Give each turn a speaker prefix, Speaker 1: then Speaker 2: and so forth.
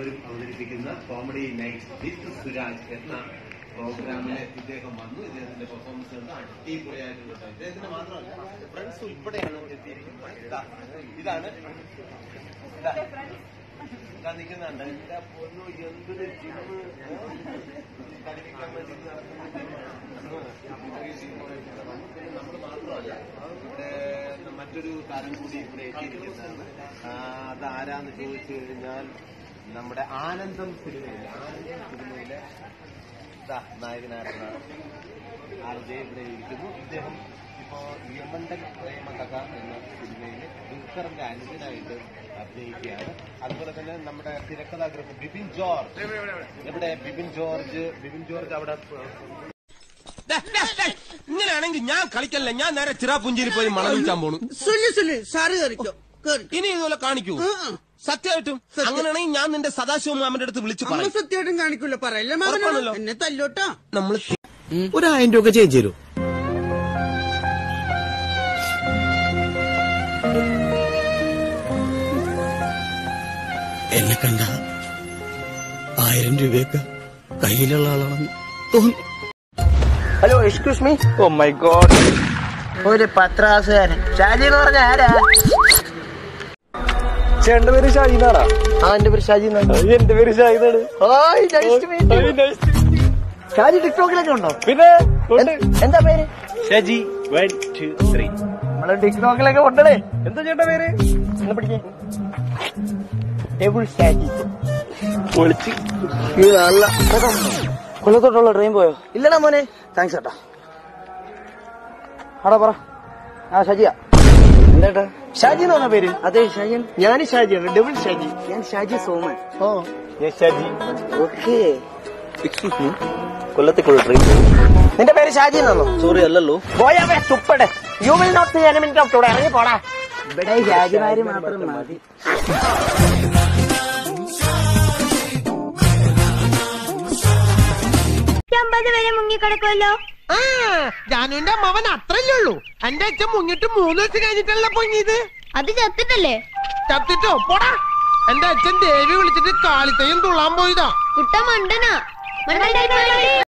Speaker 1: എന്നിവരും അവതരിപ്പിക്കുന്ന comedy night വിത്ത് സുരാജ് എന്ന പ്രോഗ്രാമിൽ ഇദ്ദേഹം വന്നു ഇദ്ദേഹത്തിന്റെ പെർഫോമൻസ് കണ്ട് അടിപൊളിയായിട്ടുണ്ട് കേട്ടോ. ഇദ്ദേഹത്തിന് മാത്രമല്ല ഫ്രണ്ട്സ് ഉൾപ്പെടെയാണ് എത്തിയിരിക്കുന്നത് ഇതാ, ഇതാണ് ഇതാ ഇതാ നിൽക്കുന്നുണ്ട് എന്റെ പൊന്നു എന്തൊരു ജിമ്മ് കളിപ്പിക്കാൻ വേണ്ടി നമ്മൾ മാത്രമല്ല ഇവിടെ മറ്റൊരു താരം കൂടി ഇവിടെ എത്തിയിരിക്കുന്നതാണ് ആ, അത് ആരാന്ന് ചോദിച്ചു കഴിഞ്ഞാൽ നമ്മുടെ ആനന്ദം സിനിമയിലെ ആനന്ദം സിനിമയിലെ ഇതാ നായകനായിരുന്ന ആർ ജെ ഇവിടെ ഇരിക്കുന്നു ഇദ്ദേഹം ഇപ്പോ യമണ്ടൻ പ്രേമകഥ എന്ന സിനിമയിൽ ദുൽഖറിന്റെ അനുജനായിട്ട് അഭിനയിക്കുകയാണ് അതുപോലെ തന്നെ നമ്മുടെ തിരക്കഥാകൃത്ത് ബിപിൻ ജോർജ് ഇവിടെ ബിപിൻ ജോർജ് ബിപിൻ ജോർജ് അവിടെ
Speaker 2: ഇങ്ങനെയാണെങ്കിൽ ഞാൻ കളിക്കല്ല ഞാൻ നേരെ ചിറാപുഞ്ചിയിൽ പോയി മണം വിൽക്കാൻ പോണു
Speaker 3: സുല്ലി സുല്ലി സാറ് കയറിക്കോ കേറി
Speaker 2: ഇനി ഇതുപോലെ കാണിക്കൂ സത്യമായിട്ടും അങ്ങനെയാണെങ്കിൽ ഞാൻ നിന്റെ സദാശിവ മാമന്റെ അടുത്ത് വിളിച്ചു
Speaker 3: അമ്മ
Speaker 2: പറയും
Speaker 3: സത്യമായിട്ടും കാണിക്കൂല പറയല്ലേ
Speaker 2: ഉറപ്പാണല്ലോ.
Speaker 3: മാമനോ എന്നെ തല്ലോട്ടാ
Speaker 2: നമ്മൾ
Speaker 4: ഒരു ആയിരം രൂപ ചേഞ്ച് തരൂ എന്നെ കണ്ട ആയിരം രൂപയൊക്കെ കയ്യിലുള്ള ആളാണെന്ന് തോന്നി
Speaker 5: hello excuse me oh my god ഒരു പത്രാസുകാരൻ ഷാജി എന്ന് പറഞ്ഞ ആരാ
Speaker 6: ചേട്ടന്റെ പേര് ഷാജിന്നാടാ
Speaker 5: ആ എന്റെ പേര് ഷാജി എന്നാണ്
Speaker 6: എന്റെ പേര് ഷാജിന്നാണ്
Speaker 5: hi nice to meet you. Shaji ടിക്ടോക്കിലൊക്കെ ഉണ്ടോ
Speaker 6: പിന്നെ ഉണ്ട്.
Speaker 5: എന്ത്- എന്താ പേര്
Speaker 6: ഷാജി വൺ ടു ത്രീ
Speaker 5: നമ്മള് ടിക്ടോക്കിലൊക്കെ ഉണ്ടല്ലേ
Speaker 6: എന്താ ചേട്ടന്റെ പേര്
Speaker 5: എന്നാ പിടിക്കേ ടേബിൾ ഷാജി
Speaker 6: പൊളിച്ച്
Speaker 5: നല്ല കൊല്ലത്തോട്ടുള്ള ട്രെയിൻ പോയോ ഇല്ലടാ മോനെ താങ്ക്സ് ഏട്ടാ ആടാ പറ ആ ഷാജിയാ എന്താ ഷാജി എന്ന് പറഞ്ഞ പേര് അതെ ഷാജി ഞാൻ ഷാജിയാണ് ഡബിൾ ഷാജി ഞാൻ ഷാജി സോമൻ ഓ
Speaker 6: ഞാൻ ഷാജി
Speaker 5: ഓക്കേ
Speaker 6: എക്സ്ക്യൂസ് മീ കൊല്ലത്തേക്കുള്ള ട്രെയിൻ
Speaker 5: നിന്റെ പേര് ഷാജി എന്നാണോ
Speaker 6: സോറി അല്ലല്ലോ
Speaker 5: പോയാ തുപ്പടെ you will not see any minute of today ഇറങ്ങി പോടാ ഇവിടെ ഷാജിമാര് മാത്രം മതി
Speaker 7: അമ്പത് വരെ മുങ്ങിക്കിടക്കുമല്ലോ
Speaker 3: ആ ജാനുവിന്റെ അമ്മാവൻ അത്രല്ലേ ഉള്ളൂ എന്റെ അച്ഛൻ മുങ്ങിട്ട് മൂന്ന് ദിവസം കഴിഞ്ഞിട്ടല്ല പൊങ്ങിയത്
Speaker 7: അത് ചത്തിട്ടല്ലേ
Speaker 3: ചത്തിട്ടോ പോടാ എന്റെ അച്ഛൻ ദേവി വിളിച്ചിട്ട് കാളിത്തയും തുള്ളാൻ പോയതാ
Speaker 7: കുട്ട മണ്ടനാ മണ്ടനായി